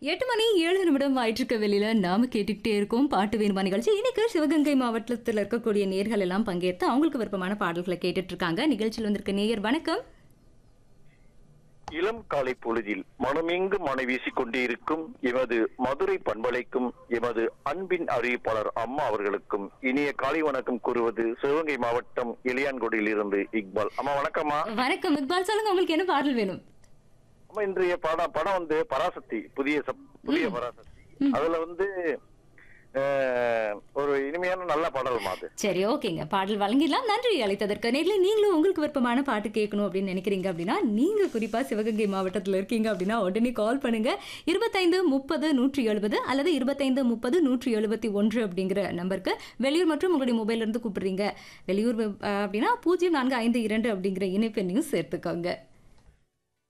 எட்டு மணி ஏழு நிமிடம் ஆயிட்டிருக்க வெளியில நாம கேட்டுக்கிட்டே இருக்கோம் பாட்டு வேணுமா நிகழ்ச்சி இன்னைக்கு சிவகங்கை மாவட்டத்தில் இருக்கக்கூடிய நேர்கள் எல்லாம் பங்கேற்று அவங்களுக்கு விருப்பமான பாடல்களை கேட்டுட்டு இருக்காங்க நிகழ்ச்சியில் வந்திருக்க நேயர் வணக்கம் இளம் காலை பொழுதில் மனமெங்கு மனை வீசிக் கொண்டிருக்கும் எமது மதுரை பண்பலைக்கும் எமது அன்பின் அறிவிப்பாளர் அம்மா அவர்களுக்கும் இனிய காலை வணக்கம் கூறுவது சிவகங்கை மாவட்டம் இளையான்குடியில் இருந்து இக்பால் அம்மா வணக்கம்மா வணக்கம் இக்பால் சொல்லுங்க உங்களுக்கு என்ன பாடல் வேணும் அம்மா இன்றைய படம் படம் வந்து பராசக்தி புதிய சப்- புதிய பராசக்தி அதுல வந்து அஹ், ஒரு இனிமையான நல்ல பாடல்மா அது சரி ஓகேங்க பாடல் வழங்கிடலாம் நன்றி அழைத்ததற்கு நேரில் நீங்களும் உங்களுக்கு விருப்பமான பாட்டு கேட்கணும் அப்படின்னு நினைக்கிறீங்க அப்படின்னா நீங்க குறிப்பா சிவகங்கை மாவட்டத்தில் இருக்கீங்க அப்படின்னா உடனே கால் பண்ணுங்க இருபத்தைந்து முப்பது நூற்றி எழுபது அல்லது இருபத்தைந்து முப்பது நூற்றி எழுபத்தி ஒன்று அப்படிங்கிற நம்பருக்கு வெளியூர் மற்றும் உங்களுடைய மொபைல்ல இருந்து கூப்பிடுறீங்க வெளியூர் அஹ், அப்படின்னா பூஜ்ஜியம் நான்கு ஐந்து இரண்டு அப்படிங்கிற இணைப்பெண்ணையும் சேர்த்துக்கோங்க